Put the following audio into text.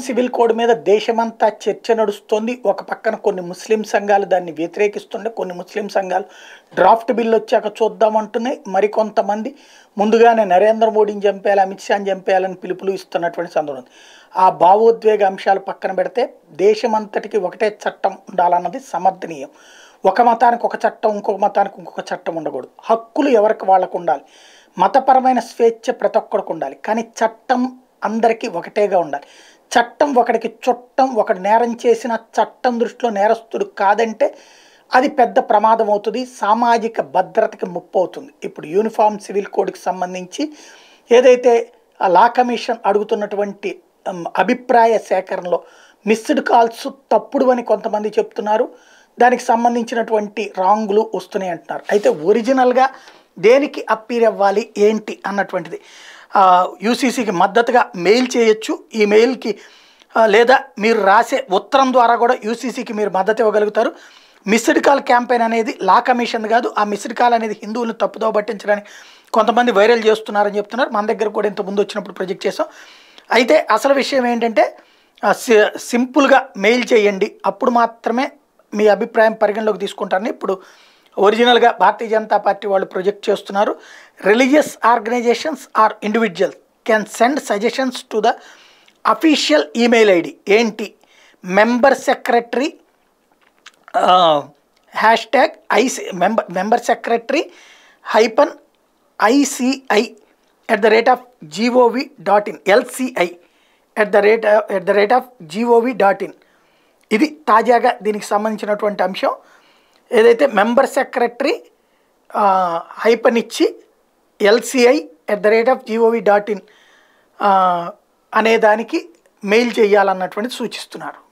civil code మీద దేశమంతా చర్చ నడుస్తోంది ఒక పక్కన కొన్ని ముస్లిం సంఘాలు దాన్ని వ్యతిరేకిస్తుండే కొన్ని ముస్లిం సంఘాలు డ్రాఫ్ట్ బిల్ వచ్చాక చూద్దామంటున్నాయి మరికొంతమంది ముందుగానే నరేంద్ర మోడీని చంపేయాలి అమిత్ షాని చంపేయాలని పిలుపులు ఇస్తున్నటువంటి సందర్భం ఉంది ఆ భావోద్వేగ అంశాలు పక్కన పెడితే దేశమంతటికి ఒకటే చట్టం ఉండాలన్నది సమర్థనీయం ఒక మతానికి ఒక చట్టం ఇంకొక మతానికి ఇంకొక చట్టం ఉండకూడదు హక్కులు ఎవరికి వాళ్ళకు ఉండాలి మతపరమైన స్వేచ్ఛ ప్రతి ఒక్కరికి ఉండాలి కానీ చట్టం అందరికీ ఒకటేగా ఉండాలి చట్టం ఒకడికి చుట్టం ఒకడు నేరం చేసిన చట్టం దృష్టిలో నేరస్తుడు కాదంటే అది పెద్ద ప్రమాదం అవుతుంది సామాజిక భద్రతకి ముప్పు అవుతుంది ఇప్పుడు యూనిఫామ్ సివిల్ కోడ్కి సంబంధించి ఏదైతే ఆ లా కమిషన్ అడుగుతున్నటువంటి ఉమ్, అభిప్రాయ సేకరణలో మిస్డ్ కాల్స్ తప్పుడు అని కొంతమంది చెప్తున్నారు దానికి సంబంధించినటువంటి రాంగులు వస్తున్నాయి అంటున్నారు అయితే ఒరిజినల్గా దేనికి అప్పీర్ అవ్వాలి ఏంటి అన్నటువంటిది యూసీసీకి మద్దతుగా మెయిల్ చేయొచ్చు ఈ మెయిల్కి ఆ, లేదా మీరు రాసే ఉత్తరం ద్వారా కూడా యూసీసీకి మీరు మద్దతు ఇవ్వగలుగుతారు మిస్డ్ కాల్ క్యాంపెయిన్ అనేది లా కమిషన్ కాదు ఆ మిస్డ్ కాల్ అనేది హిందువులను తప్పుదో పట్టించడానికి కొంతమంది వైరల్ చేస్తున్నారని చెప్తున్నారు మన దగ్గర కూడా ఇంత ముందు వచ్చినప్పుడు ప్రొజెక్ట్ చేసాం అయితే అసలు విషయం ఏంటంటే ఆ, సి- సింపుల్గా మెయిల్ చేయండి అప్పుడు మాత్రమే మీ అభిప్రాయం పరిగణలోకి తీసుకుంటారని ఇప్పుడు ఒరిజినల్గా భారతీయ జనతా పార్టీ వాళ్ళు ప్రొజెక్ట్ చేస్తున్నారు religious organisations or individual can send suggestions to the official email ID ఏంటి member secretary hashtag IC member member secretary hyphen ICI at the rate of GOV dot in LCI at the rate at the rate of GOV dot in ఇది తాజాగా దీనికి సంబంధించినటువంటి అంశం ఏదైతే member secretary hyphen ఇచ్చి LCI at the rate of GOV dot in అనే దానికి mail చేయాలన్నటువంటిది సూచిస్తున్నారు